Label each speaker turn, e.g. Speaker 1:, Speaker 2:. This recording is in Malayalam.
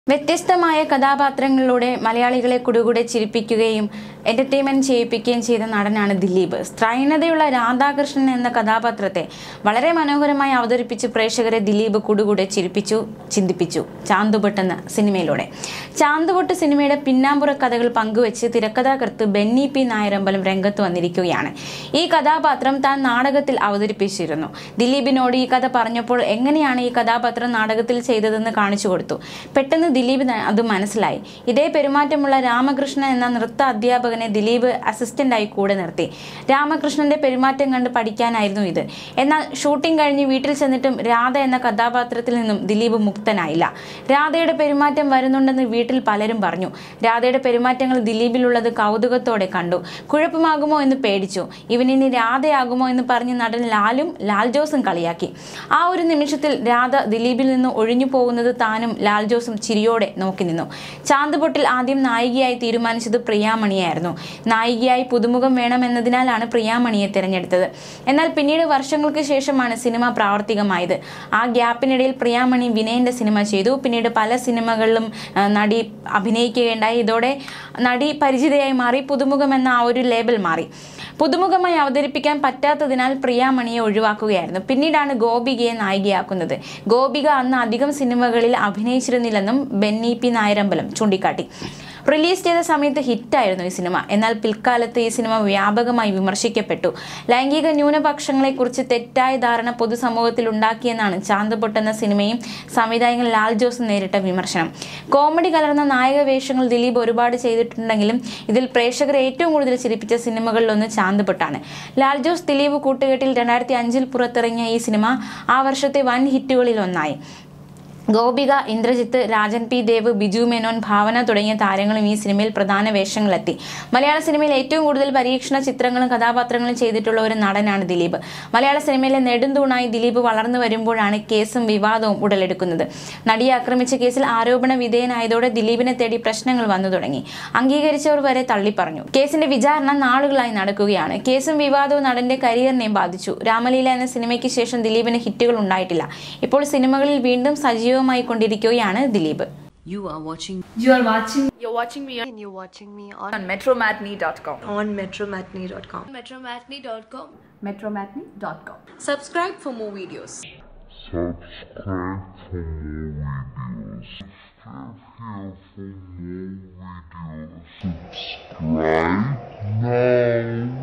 Speaker 1: വ്യത്യസ്തമായ കഥാപാത്രങ്ങളിലൂടെ മലയാളികളെ കുടുകൂടെ ചിരിപ്പിക്കുകയും എന്റർടൈൻമെന്റ് ചെയ്യിപ്പിക്കുകയും ചെയ്ത നടനാണ് ദിലീപ് സ്ത്രൈണതയുള്ള രാധാകൃഷ്ണൻ എന്ന കഥാപാത്രത്തെ വളരെ മനോഹരമായി അവതരിപ്പിച്ച് പ്രേക്ഷകരെ ദിലീപ് കുടുകൂടെ ചിരിപ്പിച്ചു ചിന്തിപ്പിച്ചു ചാന്തുപൊട്ട് എന്ന സിനിമയിലൂടെ ചാന്തുപൊട്ട് സിനിമയുടെ പിന്നാമ്പുറ കഥകൾ പങ്കുവെച്ച് തിരക്കഥാകൃത്ത് ബെന്നി പി നായരമ്പലം രംഗത്ത് വന്നിരിക്കുകയാണ് ഈ കഥാപാത്രം താൻ നാടകത്തിൽ അവതരിപ്പിച്ചിരുന്നു ദിലീപിനോട് ഈ കഥ പറഞ്ഞപ്പോൾ എങ്ങനെയാണ് ഈ കഥാപാത്രം നാടകത്തിൽ ചെയ്തതെന്ന് കാണിച്ചു കൊടുത്തു പെട്ടെന്ന് ദിലീപ് ത- അത് മനസ്സിലായി ഇതേ പെരുമാറ്റമുള്ള രാമകൃഷ്ണൻ എന്ന നൃത്ത അധ്യാപകനെ ദിലീപ് അസിസ്റ്റന്റായി കൂടെ നിർത്തി രാമകൃഷ്ണന്റെ പെരുമാറ്റം കണ്ട് പഠിക്കാനായിരുന്നു ഇത് എന്നാൽ ഷൂട്ടിംഗ് കഴിഞ്ഞ് വീട്ടിൽ ചെന്നിട്ടും രാധ എന്ന കഥാപാത്രത്തിൽ നിന്നും ദിലീപ് മുക്തനായില്ല രാധയുടെ പെരുമാറ്റം വരുന്നുണ്ടെന്ന് വീട്ടിൽ പലരും പറഞ്ഞു രാധയുടെ പെരുമാറ്റങ്ങൾ ദിലീപിലുള്ളത് കൗതുകത്തോടെ കണ്ടു കുഴപ്പമാകുമോ എന്ന് പേടിച്ചു ഇവനിനി രാധയാകുമോ എന്ന് പറഞ്ഞ് നടൻ ലാലും ലാൽ ജോസും കളിയാക്കി ആ ഒരു നിമിഷത്തിൽ രാധ ദിലീപിൽ നിന്ന് ഒഴിഞ്ഞു പോകുന്നത് താനും ലാൽ ജോസും ചിരിയോടെ നോക്കി നിന്നു ചാന്തുപൊട്ടിൽ ആദ്യം നായികയായി തീരുമാനിച്ചത് പ്രിയാമണിയായിരുന്നു നായികയായി പുതുമുഖം വേണമെന്നതിനാലാണ് പ്രിയാമണിയെ തിരഞ്ഞെടുത്തത് എന്നാൽ പിന്നീട് വർഷങ്ങൾക്ക് ശേഷമാണ് സിനിമ പ്രാവർത്തികമായത് ആ ഗ്യാപ്പിനിടയിൽ പ്രിയാമണി വിനയന്റെ സിനിമ ചെയ്തു പിന്നീട് പല സിനിമകളിലും ആ, നടി അഭിനയിക്കുകയുണ്ടായി ഇതോടെ നടി പരിചിതയായി മാറി പുതുമുഖം എന്ന ആ ഒരു ലേബൽ മാറി പുതുമുഖമായി അവതരിപ്പിക്കാൻ പറ്റാത്തതിനാൽ പ്രിയാമണിയെ ഒഴിവാക്കുകയായിരുന്നു പിന്നീടാണ് ഗോപികയെ നായികയാക്കുന്നത് ഗോപിക അന്ന് അധികം സിനിമകളിൽ അഭിനയിച്ചിരുന്നില്ലെന്നും ബെന്നി പി നായരമ്പലം ചൂണ്ടിക്കാട്ടി റിലീസ് ചെയ്ത സമയത്ത് ഹിറ്റായിരുന്നു ഈ സിനിമ എന്നാൽ പിൽക്കാലത്ത് ഈ സിനിമ വ്യാപകമായി വിമർശിക്കപ്പെട്ടു ലൈംഗിക ന്യൂനപക്ഷങ്ങളെക്കുറിച്ച് തെറ്റായ ധാരണ പൊതുസമൂഹത്തിൽ ഉണ്ടാക്കിയെന്നാണ് ചാന്തുപൊട്ട് എന്ന സിനിമയും സംവിധായകൻ ലാൽ ജോസ് നേരിട്ട വിമർശനം കോമഡി കലർന്ന നായക വേഷങ്ങൾ ദിലീപ് ഒരുപാട് ചെയ്തിട്ടുണ്ടെങ്കിലും ഇതിൽ പ്രേക്ഷകരെ ഏറ്റവും കൂടുതൽ ചിരിപ്പിച്ച സിനിമകളിലൊന്ന് ചാന്തുപൊട്ടാണ് ലാൽ ജോസ് ദിലീപ് കൂട്ടുകെട്ടിൽ രണ്ടായിരത്തി അഞ്ചിൽ പുറത്തിറങ്ങിയ ഈ സിനിമ ആ വർഷത്തെ വൻ ഹിറ്റുകളിൽ ഒന്നായി ഗോപിക ഇന്ദ്രജിത്ത് രാജൻ പി ദേവ് ബിജു മേനോൻ ഭാവന തുടങ്ങിയ താരങ്ങളും ഈ സിനിമയിൽ പ്രധാന വേഷങ്ങളെത്തി മലയാള സിനിമയിൽ ഏറ്റവും കൂടുതൽ പരീക്ഷണ ചിത്രങ്ങളും കഥാപാത്രങ്ങളും ചെയ്തിട്ടുള്ള ഒരു നടനാണ് ദിലീപ് മലയാള സിനിമയിലെ നെടുന്തൂണായി ദിലീപ് വളർന്നു വരുമ്പോഴാണ് കേസും വിവാദവും ഉടലെടുക്കുന്നത് നടിയെ ആക്രമിച്ച കേസിൽ ആരോപണ വിധേയനായതോടെ ദിലീപിനെ തേടി പ്രശ്നങ്ങൾ വന്നു തുടങ്ങി അംഗീകരിച്ചവർ വരെ തള്ളിപ്പറഞ്ഞു കേസിന്റെ വിചാരണ നാളുകളായി നടക്കുകയാണ് കേസും വിവാദവും നടന്റെ കരിയറിനെയും ബാധിച്ചു രാമലീല എന്ന സിനിമയ്ക്ക് ശേഷം ദിലീപിന് ഹിറ്റുകൾ ഉണ്ടായിട്ടില്ല ഇപ്പോൾ സിനിമകളിൽ വീണ്ടും സജീവമായി കൊണ്ടിരിക്കുകയാണ് Dileep
Speaker 2: You are watching
Speaker 3: You are watching
Speaker 4: You're watching me on,
Speaker 5: and you're watching me on,
Speaker 4: on metromatney.com.
Speaker 5: on metromatney.com.
Speaker 3: metromatney.com.
Speaker 4: Metromatney.com.
Speaker 2: subscribe for more videos.
Speaker 6: subscribe for more videos. Subscribe here for more videos. Subscribe now.